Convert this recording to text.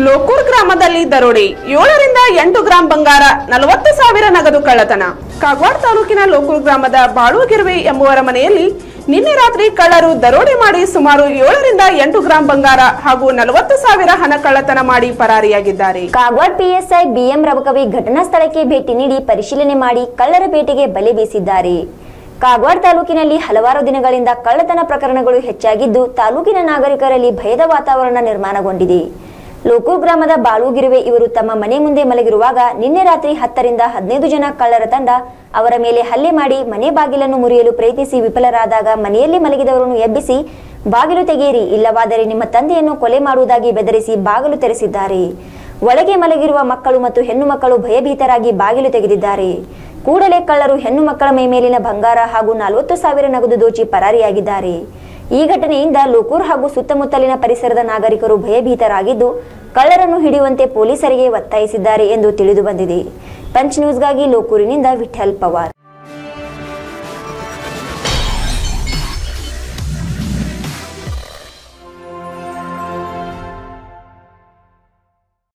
ಲೋಕೂರ್ ಗ್ರಾಮದಲ್ಲಿ ದರೋಡೆ ಏಳರಿಂದ ಎಂಟು ಗ್ರಾಂ ಬಂಗಾರ ನಲವತ್ತು ಸಾವಿರ ನಗದು ಕಳ್ಳತನ ಕಾಗವಾಡ ತಾಲೂಕಿನ ಲೋಕೂರ್ ಗ್ರಾಮದ ಬಾಳುಗಿರುವೆ ಎಂಬುವರ ಮನೆಯಲ್ಲಿ ನಿನ್ನೆ ರಾತ್ರಿ ಕಳ್ಳರು ದರೋಡೆ ಮಾಡಿ ಸುಮಾರು ಏಳರಿಂದ ಎಂಟು ಗ್ರಾಂ ಬಂಗಾರ ಹಾಗೂ ನಲವತ್ತು ಸಾವಿರ ಹಣ ಕಳ್ಳತನ ಮಾಡಿ ಪರಾರಿಯಾಗಿದ್ದಾರೆ ಕಾಗವಾಡ ಪಿಎಸ್ಐ ಬಿಎಂ ರವಕವಿ ಘಟನಾ ಸ್ಥಳಕ್ಕೆ ಭೇಟಿ ನೀಡಿ ಪರಿಶೀಲನೆ ಮಾಡಿ ಕಳ್ಳರ ಬೇಟೆಗೆ ಬಲೆ ಬೀಸಿದ್ದಾರೆ ಕಾಗವಾಡ ತಾಲೂಕಿನಲ್ಲಿ ಹಲವಾರು ದಿನಗಳಿಂದ ಕಳ್ಳತನ ಪ್ರಕರಣಗಳು ಹೆಚ್ಚಾಗಿದ್ದು ತಾಲೂಕಿನ ನಾಗರಿಕರಲ್ಲಿ ಭಯದ ವಾತಾವರಣ ನಿರ್ಮಾಣಗೊಂಡಿದೆ ಲೋಕೂರ್ ಗ್ರಾಮದ ಬಾಳುಗಿರುವೆ ಇವರು ತಮ್ಮ ಮನೆ ಮುಂದೆ ಮಲಗಿರುವಾಗ ನಿನ್ನೆ ರಾತ್ರಿ ಹತ್ತರಿಂದ ಹದಿನೈದು ಜನ ಕಳ್ಳರ ತಂಡ ಅವರ ಮೇಲೆ ಹಲ್ಲೆ ಮಾಡಿ ಮನೆ ಬಾಗಿಲನ್ನು ಮುರಿಯಲು ಪ್ರಯತ್ನಿಸಿ ವಿಫಲರಾದಾಗ ಮನೆಯಲ್ಲಿ ಮಲಗಿದವರನ್ನು ಎಬ್ಬಿಸಿ ಬಾಗಿಲು ತೆಗೆಯಿರಿ ಇಲ್ಲವಾದರೆ ನಿಮ್ಮ ತಂದೆಯನ್ನು ಕೊಲೆ ಮಾಡುವುದಾಗಿ ಬೆದರಿಸಿ ಬಾಗಿಲು ತೆರೆಸಿದ್ದಾರೆ ಒಳಗೆ ಮಲಗಿರುವ ಮಕ್ಕಳು ಮತ್ತು ಹೆಣ್ಣು ಮಕ್ಕಳು ಭಯಭೀತರಾಗಿ ಬಾಗಿಲು ತೆಗೆದಿದ್ದಾರೆ ಕೂಡಲೇ ಕಳ್ಳರು ಹೆಣ್ಣು ಮಕ್ಕಳ ಮೈ ಮೇಲಿನ ಬಂಗಾರ ಹಾಗೂ ನಲವತ್ತು ಸಾವಿರ ನಗದು ದೋಚಿ ಪರಾರಿಯಾಗಿದ್ದಾರೆ ಈ ಘಟನೆಯಿಂದ ಲೋಕೂರ್ ಹಾಗೂ ಸುತ್ತಮುತ್ತಲಿನ ಪರಿಸರದ ನಾಗರಿಕರು ಭಯಭೀತರಾಗಿದ್ದು ಕಳ್ಳರನ್ನು ಹಿಡಿಯುವಂತೆ ಪೊಲೀಸರಿಗೆ ಒತ್ತಾಯಿಸಿದ್ದಾರೆ ಎಂದು ತಿಳಿದು ಬಂದಿದೆ ಪಂಚ್ ನ್ಯೂಸ್ಗಾಗಿ ಲೋಕೂರಿನಿಂದ ವಿಠಲ್ ಪವಾರ್